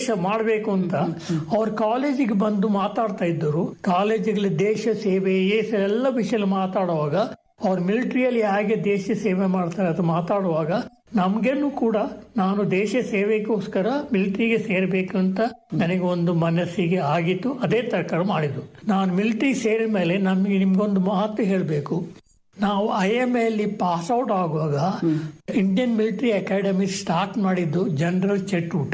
ಮಾಡಬೇಕು ಅಂತ ಅವ್ರ ಕಾಲೇಜಿಗೆ ಬಂದು ಮಾತಾಡ್ತಾ ಇದ್ದರು ಕಾಲೇಜಿಗೆ ದೇಶ ಸೇವೆ ಏಸ ಎಲ್ಲ ವಿಷಯ ಮಾತಾಡುವಾಗ ಅವ್ರ ಮಿಲಿಟರಿಯಲ್ಲಿ ಹೇಗೆ ದೇಶ ಸೇವೆ ಮಾಡ್ತಾರೆ ಅದು ಮಾತಾಡುವಾಗ ನಮ್ಗೇನು ಕೂಡ ನಾನು ದೇಶ ಸೇವೆಗೋಸ್ಕರ ಮಿಲಿಟರಿಗೆ ಸೇರ್ಬೇಕು ಅಂತ ನನಗೆ ಒಂದು ಮನಸ್ಸಿಗೆ ಆಗಿತ್ತು ಅದೇ ತರಕಾರ ಮಾಡಿದ್ದು ನಾನು ಮಿಲಿಟರಿ ಸೇರಿದ ಮೇಲೆ ನಮಗೆ ನಿಮ್ಗೊಂದು ಮಾತು ಹೇಳಬೇಕು ನಾವು ಐ ಎಂ ಎಲ್ಲಿ ಪಾಸ್ ಔಟ್ ಆಗುವಾಗ ಇಂಡಿಯನ್ ಮಿಲಿಟರಿ ಅಕಾಡೆಮಿ ಸ್ಟಾರ್ಟ್ ಮಾಡಿದ್ದು ಜನರಲ್ ಚೆಟ್ವುಡ್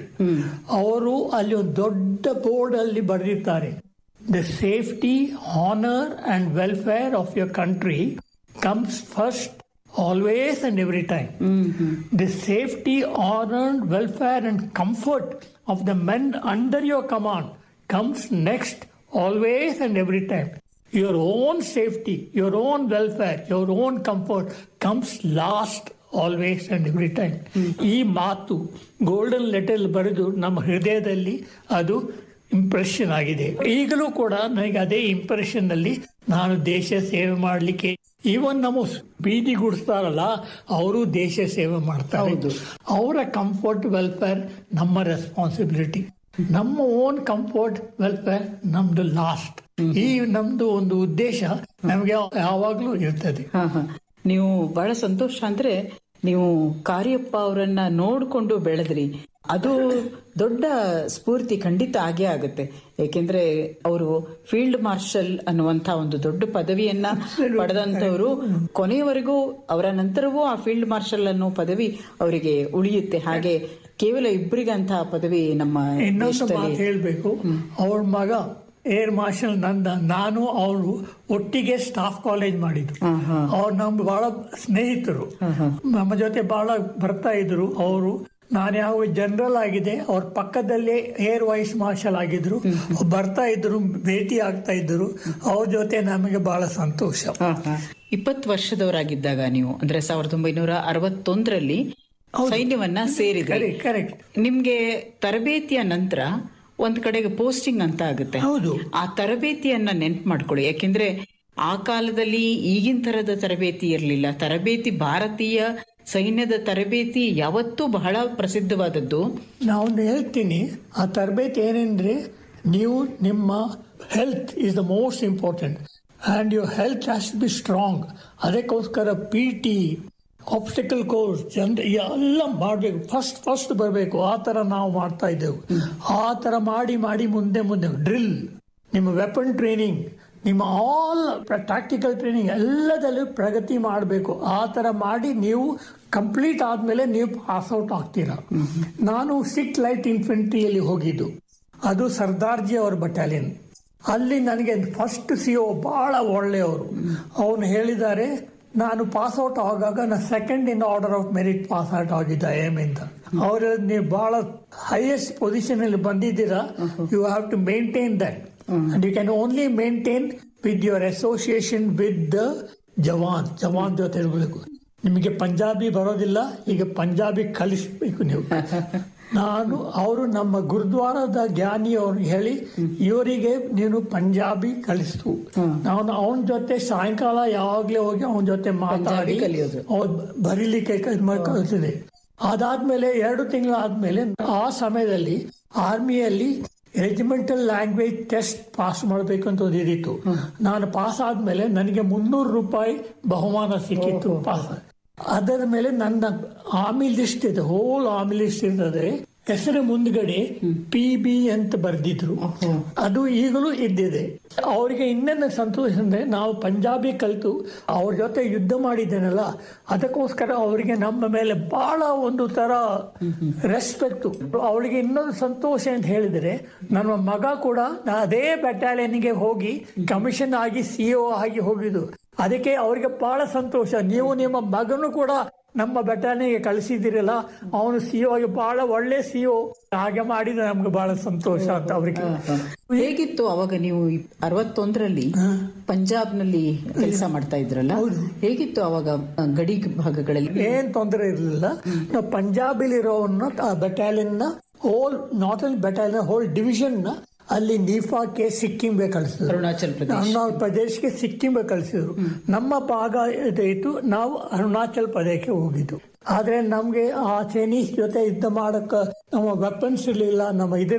ಅವರು ಅಲ್ಲಿ ಒಂದು ದೊಡ್ಡ ಬೋರ್ಡ್ ಅಲ್ಲಿ ಬರೆದಿದ್ದಾರೆ the safety honour and welfare of your country comes first always and every time the safety, honor, welfare, and comfort of the men under your command comes next, always and every time. Your own safety, your own welfare, your own comfort comes last, always and every time. ಈ ಮಾತು golden letter ಬರೆದು ನಮ್ಮ ಹೃದಯದಲ್ಲಿ ಅದು impression ಆಗಿದೆ ಈಗಲೂ ಕೂಡ ನನಗೆ ಅದೇ ಇಂಪ್ರೆಷನ್ ಅಲ್ಲಿ ನಾನು ದೇಶ ಸೇವೆ ಮಾಡಲಿಕ್ಕೆ ಈವನ್ ನಮ್ಮ ಬೀದಿ ಗುಡಿಸ್ತಾರಲ್ಲ ಅವರು ದೇಶ ಸೇವೆ ಮಾಡ್ತಾರೆ ಅವರ ಕಂಫರ್ಟ್ ವೆಲ್ಫೇರ್ ನಮ್ಮ ರೆಸ್ಪಾನ್ಸಿಬಿಲಿಟಿ ನಮ್ಮ ಓನ್ ಕಂಫರ್ಟ್ ವೆಲ್ಫೇರ್ ನಮ್ದು ಲಾಸ್ಟ್ ಈ ನಮ್ದು ಒಂದು ಉದ್ದೇಶ ನಮಗೆ ಯಾವಾಗ್ಲೂ ಇರ್ತದೆ ಹಾ ಹಾ ನೀವು ಬಹಳ ಸಂತೋಷ ಅಂದ್ರೆ ನೀವು ಕಾರ್ಯಪ್ಪ ಅವರನ್ನ ನೋಡ್ಕೊಂಡು ಬೆಳೆದ್ರಿ ಅದು ದೊಡ್ಡ ಸ್ಫೂರ್ತಿ ಖಂಡಿತ ಆಗೇ ಆಗುತ್ತೆ ಏಕೆಂದ್ರೆ ಅವರು ಫೀಲ್ಡ್ ಮಾರ್ಷಲ್ ಅನ್ನುವಂತ ಒಂದು ದೊಡ್ಡ ಪದವಿಯನ್ನ ಪಡೆದಂತವರು ಕೊನೆಯವರೆಗೂ ಅವರ ನಂತರವೂ ಆ ಫೀಲ್ಡ್ ಮಾರ್ಷಲ್ ಅನ್ನೋ ಪದವಿ ಅವರಿಗೆ ಉಳಿಯುತ್ತೆ ಹಾಗೆ ಕೇವಲ ಇಬ್ಬರಿಗಂತಹ ಪದವಿ ನಮ್ಮ ಇನ್ನೊಂದು ದೇಶದಲ್ಲಿ ಮಾತು ಹೇಳ್ಬೇಕು ಅವ್ರ ಮಗ ಏರ್ ಮಾರ್ಷಲ್ ನಂದ ನಾನು ಅವರು ಒಟ್ಟಿಗೆ ಸ್ಟಾಫ್ ಕಾಲೇಜ್ ಮಾಡಿದ್ರು ಅವ್ರು ನಮ್ದು ಬಹಳ ಸ್ನೇಹಿತರು ನಮ್ಮ ಜೊತೆ ಬಹಳ ಬರ್ತಾ ಇದ್ರು ಅವರು ನಾನು ಯಾವ ಜನರಲ್ ಆಗಿದೆ ಅವ್ರ ಪಕ್ಕದಲ್ಲೇ ಏರ್ ವೈಸ್ ಮಾರ್ಷಲ್ ಆಗಿದ್ರು ಅವ್ರು ಬರ್ತಾ ಇದ್ರು ಭೇಟಿ ಆಗ್ತಾ ಇದ್ರು ಅವ್ರ ಜೊತೆ ನಮಗೆ ಬಹಳ ಸಂತೋಷ ಇಪ್ಪತ್ತು ವರ್ಷದವರಾಗಿದ್ದಾಗ ನೀವು ಅಂದ್ರೆ ಸಾವಿರದ ಒಂಬೈನೂರ ಅರವತ್ತೊಂದರಲ್ಲಿ ಸೈನ್ಯವನ್ನ ಸೇರಿದ್ರಿ ಕರೆಕ್ಟ್ ಕರೆಕ್ಟ್ ನಿಮ್ಗೆ ತರಬೇತಿಯ ನಂತರ ಒಂದ್ ಕಡೆಗೆ ಪೋಸ್ಟಿಂಗ್ ಅಂತ ಆಗುತ್ತೆ ಹೌದು ಆ ತರಬೇತಿಯನ್ನ ನೆನ್ಪು ಮಾಡ್ಕೊಳ್ಳಿ ಯಾಕೆಂದ್ರೆ ಆ ಕಾಲದಲ್ಲಿ ಈಗಿನ ತರದ ತರಬೇತಿ ಇರಲಿಲ್ಲ ತರಬೇತಿ ಭಾರತೀಯ ಸೈನ್ಯದ ತರಬೇತಿ ಯಾವತ್ತೂ ಬಹಳ ಪ್ರಸಿದ್ಧವಾದದ್ದು ನಾನು ಹೇಳ್ತೀನಿ ಆ ತರಬೇತಿ ಏನೆಂದ್ರೆ ನೀವು ನಿಮ್ಮ health is the most important and your health has be strong ಅದಕ್ಕೋಸ್ಕರ ಪಿ ಟಿ ಆಬ್ಸ್ಟಿಕಲ್ ಕೋರ್ಸ್ ಜನರು ಎಲ್ಲ ಮಾಡಬೇಕು ಫಸ್ಟ್ ಫಸ್ಟ್ ಬರಬೇಕು ಆ ಥರ ನಾವು ಮಾಡ್ತಾ ಇದ್ದೆವು ಆ ಥರ ಮಾಡಿ ಮಾಡಿ ಮುಂದೆ ಮುಂದೆ ಡ್ರಿಲ್ ನಿಮ್ಮ ವೆಪನ್ ಟ್ರೈನಿಂಗ್ ನಿಮ್ಮ ಆಲ್ ಪ್ರಾಕ್ಟಿಕಲ್ ಟ್ರೈನಿಂಗ್ ಎಲ್ಲದಲ್ಲೂ ಪ್ರಗತಿ ಮಾಡಬೇಕು ಆ ಥರ ಮಾಡಿ ನೀವು ಕಂಪ್ಲೀಟ್ ಆದಮೇಲೆ ನೀವು ಪಾಸ್ ಔಟ್ ಆಗ್ತೀರಾ ನಾನು ಸಿಕ್ ಲೈಟ್ ಇನ್ಫೆಂಟ್ರಿಯಲ್ಲಿ ಹೋಗಿದ್ದು ಅದು ಸರ್ದಾರ್ಜಿ ಅವ್ರ ಬಟಾಲಿಯನ್ ಅಲ್ಲಿ ನನಗೆ ಫಸ್ಟ್ ಸಿ ಒ ಬಹಳ ಒಳ್ಳೆಯವರು ಅವನು ಹೇಳಿದ್ದಾರೆ ನಾನು ಪಾಸ್ ಔಟ್ ಆಗಾಗ ನಾನು second in order of merit pass out ಆಗಿದ್ದ ಎಮ್ ಇಂದ ಅವರು ನೀವು ಬಹಳ ಹೈಯೆಸ್ಟ್ ಪೊಸಿಷನ್ ಅಲ್ಲಿ ಬಂದಿದ್ದೀರಾ you have to maintain that and you can only maintain with your association with the jawan ಜವಾನ್ ಜೊತೆ ಇರಬೇಕು ನಿಮಗೆ ಪಂಜಾಬಿ ಬರೋದಿಲ್ಲ ಈಗ ಪಂಜಾಬಿ ಕಲಿಸ್ಬೇಕು ನೀವು ನಾನು ಅವರು ನಮ್ಮ ಗುರುದ್ವಾರದ ಜ್ಞಾನಿ ಅವ್ರು ಹೇಳಿ ಇವರಿಗೆ ನೀನು ಪಂಜಾಬಿ ಕಲಿಸ್ತು ನಾನು ಅವನ ಜೊತೆ ಸಾಯಂಕಾಲ ಯಾವಾಗ್ಲೇ ಹೋಗಿ ಅವನ ಜೊತೆ ಮಾತಾಡಿ ಕಲಿಯೋದು. ಅವ್ರು ಬರೀಲಿಕ್ಕೆ ಕಲಿಸಿದೆ ಅದಾದ್ಮೇಲೆ ಎರಡು ತಿಂಗಳಾದ್ಮೇಲೆ ಆ ಸಮಯದಲ್ಲಿ ಆರ್ಮಿಯಲ್ಲಿ ರೆಜಿಮೆಂಟಲ್ ಲ್ಯಾಂಗ್ವೇಜ್ ಟೆಸ್ಟ್ ಪಾಸ್ ಮಾಡಬೇಕು ಅಂತ ಒಂದು ಇದಿತ್ತು ನಾನು ಪಾಸ್ ಆದ್ಮೇಲೆ ನನಗೆ ಮುನ್ನೂರು ರೂಪಾಯಿ ಬಹುಮಾನ ಸಿಕ್ಕಿತ್ತು ಪಾಸ್ ಅದರ ಮೇಲೆ ನನ್ನ ಆರ್ಮಿ ಲಿಸ್ಟ್ ಇದೆ ಹೋಲ್ ಆರ್ಮಿ ಲಿಸ್ಟ್ ಇರ್ತದೆ ಹೆಸರು ಮುಂದ್ಗಡೆ ಪಿ ಬಿ ಅಂತ ಬರೆದಿದ್ರು ಅದು ಈಗಲೂ ಇದ್ದಿದೆ ಅವರಿಗೆ ಇನ್ನೊಂದು ಸಂತೋಷ ಅಂದ್ರೆ ನಾವು ಪಂಜಾಬಿ ಕಲಿತು ಅವ್ರ ಜೊತೆ ಯುದ್ಧ ಮಾಡಿದ್ದೇನಲ್ಲ ಅದಕ್ಕೋಸ್ಕರ ಅವರಿಗೆ ನಮ್ಮ ಮೇಲೆ ಬಹಳ ಒಂದು ತರ ರೆಸ್ಪೆಕ್ಟ್ ಅವಳಿಗೆ ಇನ್ನೊಂದು ಸಂತೋಷ ಅಂತ ಹೇಳಿದರೆ ನನ್ನ ಮಗ ಕೂಡ ನಾ ಅದೇ ಬೆಟಾಲಿಯನ್ಗೆ ಹೋಗಿ ಕಮಿಷನ್ ಆಗಿ ಸಿಇಒ ಆಗಿ ಹೋಗಿದ್ದು ಅದಕ್ಕೆ ಅವರಿಗೆ ಬಹಳ ಸಂತೋಷ ನೀವು ನಿಮ್ಮ ಮಗನು ಕೂಡ ನಮ್ಮ ಬೆಟಾಲಿಯನ್ಗೆ ಕಳಿಸಿದಿರಲ್ಲ ಅವನು ಸಿಇಒ ಆಗಿ ಬಹಳ ಒಳ್ಳೆ ಸಿಇಒ ಹಾಗೆ ಮಾಡಿದ ನಮ್ಗೆ ಬಹಳ ಸಂತೋಷ ಅಂತ ಅವರಿಗೆ ಹೇಗಿತ್ತು ಅವಾಗ ನೀವು ಅರವತ್ತೊಂದರಲ್ಲಿ ಪಂಜಾಬ್ನಲ್ಲಿ ಕೆಲಸ ಮಾಡ್ತಾ ಇದ್ರಲ್ಲ ಹೇಗಿತ್ತು ಅವಾಗ ಆ, ಗಡಿ ಭಾಗಗಳಲ್ಲಿ ಏನ್ ತೊಂದರೆ ಇರಲಿಲ್ಲ ನಾವು ಪಂಜಾಬಿಲಿರೋವನ್ನ ಬೆಟಾಲಿಯನ್ ನ whole not only battalion whole division ನ ಅಲ್ಲಿ ನೀಫಾಕ್ಕೆ ಸಿಕ್ಕಿಂಗೆ ಕಳಿಸಿದ್ರು ಅರುಣಾಚಲ್ ಪ್ರದೇಶ ಅರುಣಾಚಲ್ ಪ್ರದೇಶಕ್ಕೆ ಸಿಕ್ಕಿಂಗೆ ಕಳಿಸಿದ್ರು ನಮ್ಮ ಭಾಗ ಇತ್ತು ನಾವು ಅರುಣಾಚಲ್ ಪ್ರದೇಶಕ್ಕೆ ಹೋಗಿದ್ದು ಆದ್ರೆ ನಮ್ಗೆ ಆ ಚೈನೀಸ್ ಜೊತೆ ಯುದ್ಧ ಮಾಡಕ್ಕ ನಮ್ಮ ವೆಪನ್ಸ್ ಇರ್ಲಿಲ್ಲ ನಮ್ಮ ಇದ್ರ